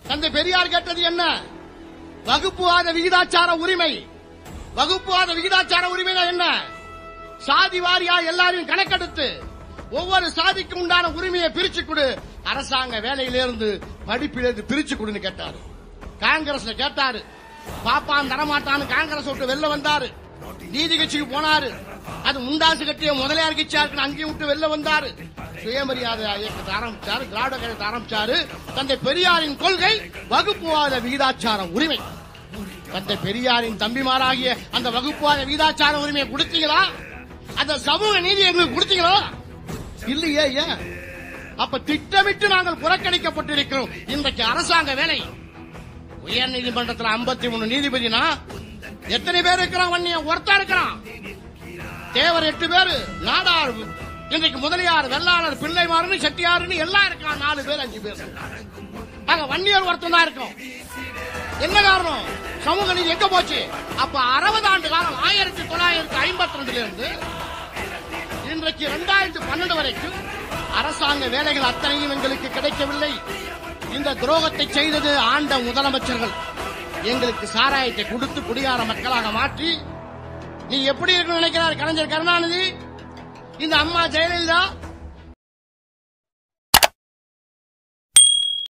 தந்தை பெரியார் கேட்டது என்ன வகுப்புவாத விகிதாச்சார உரிமை வகுப்புவாத விகிதாச்சார உரிமைனா என்ன சாதி வாரியா எல்லாரையும் கணக்கெடுத்து ஒவ்வொரு சாதிக்கும் உண்டான உரிமையை பிரிச்சு கொடு அரசாங்க வேலையிலிருந்து படிப்பிலிருந்து பிரிச்சு கொடுன்னு கேட்டாரு காங்கிரஸ்ல கேட்டாரு பாப்பான் தரமாட்டான்னு காங்கிரஸ் விட்டு வெளில வந்தாரு நீதி கட்சிக்கு போனாரு அது முண்டாசு கட்டிய முதலியார் கட்சியா இருக்கு அங்கேயும் விட்டு வெளில வந்தாரு சுயமரியாதை இயக்கத்தை ஆரம்பிச்சாரு திராவிட கழகத்தை ஆரம்பிச்சாரு தந்தை பெரியாரின் கொள்கை வகுப்புவாத விகிதாச்சார உரிமை தந்தை பெரியாரின் தம்பிமாராகிய அந்த வகுப்புவாத விகிதாச்சார உரிமையை கொடுத்தீங்களா அந்த சமூக நீதி எங்களுக்கு கொடுத்தீங்களா இல்லையே ஏன் அப்ப திட்டமிட்டு நாங்கள் புறக்கணிக்கப்பட்டிருக்கிறோம் இன்றைக்கு அரசாங்க வேலை உயர் நீதிமன்றத்தில் 53 மூணு நீதிபதினா எத்தனை பேர் இருக்கிறான் வன்னிய ஒருத்தா இருக்கிறான் தேவர் எட்டு பேரு நாடார் இன்றைக்கு முதலியார் வெள்ளாளர் பிள்ளைமாறுன்னு செட்டியாருன்னு எல்லாம் இருக்கான் நாலு பேர் அஞ்சு பேர் ஆக வன்னியர் ஒருத்தன் தான் இருக்கும் என்ன காரணம் சமூக நீதி எங்க போச்சு அப்ப அறுபது ஆண்டு காலம் ஆயிரத்தி தொள்ளாயிரத்தி ஐம்பத்தி ரெண்டுல இருந்து இன்றைக்கு இரண்டாயிரத்தி பன்னெண்டு வரைக்கும் அரசாங்க வேலைகள் அத்தனையும் எங்களுக்கு கிடைக்கவில்லை இந்த துரோகத்தை செய்தது ஆண்ட முதலமைச்சர்கள் எங்களுக்கு சாராயத்தை கொடுத்து குடியார மக்களாக மாற்றி நீ எப்படி இருக்கணும்னு நினைக்கிறார் கலைஞர் கருணாநிதி இந்த அம்மா ஜெயலலிதா